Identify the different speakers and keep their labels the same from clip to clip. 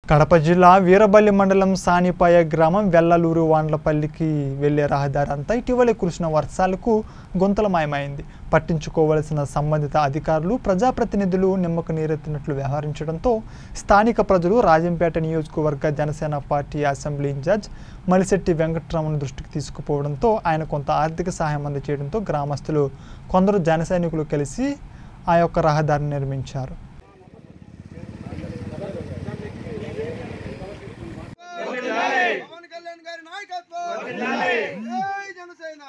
Speaker 1: కడప జిల్లా వీరబల్లి మండలం సానిపాయ గ్రామం వెల్లలూరు వాండ్లపల్లికి వెళ్లే రహదారి అంతా ఇటీవలే కురిసిన వర్షాలకు గుంతలమయమైంది పట్టించుకోవలసిన సంబంధిత అధికారులు ప్రజాప్రతినిధులు నిమ్మకు నీరెత్తినట్లు వ్యవహరించడంతో స్థానిక ప్రజలు రాజంపేట నియోజకవర్గ Janasena party assembly incharge Malisetti Venkatramana దృష్టికి తీసుకుపోవడంతో ఆయన కొంత ఆర్థిక సహాయం అందజేయడంతో గ్రామస్తులు కొందరు జన సైనికులు కలిసి ఆ యొక్క రహదారిని నిర్మించారు
Speaker 2: పవన్ కళ్యాణ్ గారి నాయకత్వం జై జనసేన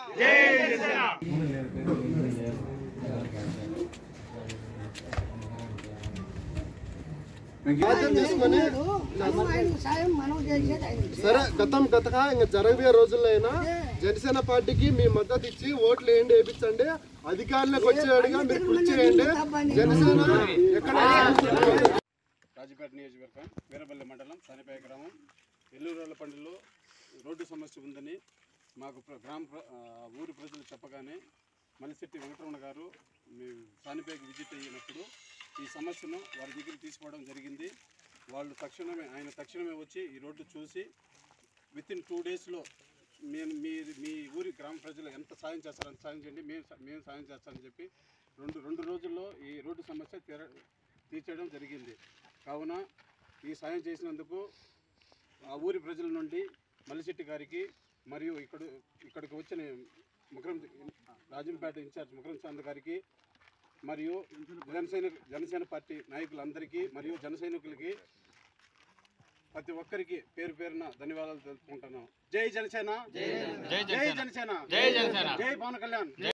Speaker 2: బాధ్యత తీసుకొని
Speaker 3: మనం ఆయన సాయం మనం చేసేది ఆయన
Speaker 2: సరే గతం గతగా ఇంకా జరగబోయే రోజుల్లో అయినా జనసేన పార్టీకి మీ మద్దతు ఇచ్చి ఓట్లు వేయండి వేయించండి అధికారులకు వచ్చేవాడిగా మీరు కృషి చేయండి జనసేన ఎక్కడ
Speaker 4: రాజపేట నియోజకవర్గం వీరపల్లి మండలం సానిపాయ గ్రామం ఎల్లూరుల పండులో రోడ్డు సమస్య ఉందని మాకు ప్ర- గ్రామ ప్ర- ఆ, ఊరి ప్రజలు చెప్పగానే మలిశెట్టి వెంకటరమణ గారు మీ సానిపాయకి విజిట్ అయినప్పుడు ఈ సమస్యను వారి దగ్గర తీసుకోవడం జరిగింది వాళ్ళు తక్షణమే ఆయన తక్షణమే వచ్చి ఈ రోడ్డు చూసి విత్ ఇన్ టూ డేస్లో నేను మీ మీ ఊరి గ్రామ ప్రజలు ఎంత సాయం చేస్తారో అంత సాయం చేయండి మేము సా- మేము సాయం చేస్తామని చెప్పి రెండు రెండు రోజుల్లో ఈ రోడ్డు సమస్య తీర తీర్చడం జరిగింది కావున ఈ సాయం చేసినందుకు ఆ ఊరి ప్రజల నుండి మల్లిశెట్టి గారికి మరియు ఇక్కడ ఇక్కడికి వచ్చిన ముకరం రాజంపేట ఇన్ఛార్జ్ ముకరం చంద్ గారికి మరియు జనసేన జనసేన పార్టీ నాయకులందరికీ మరియు జన సైనికులకి ప్రతి ఒక్కరికి పేరు పేరున ధన్యవాదాలు తెలుపుకుంటున్నాం జై జనసేన జై జనసేన జై జనసేన జై పవన్ కళ్యాణ్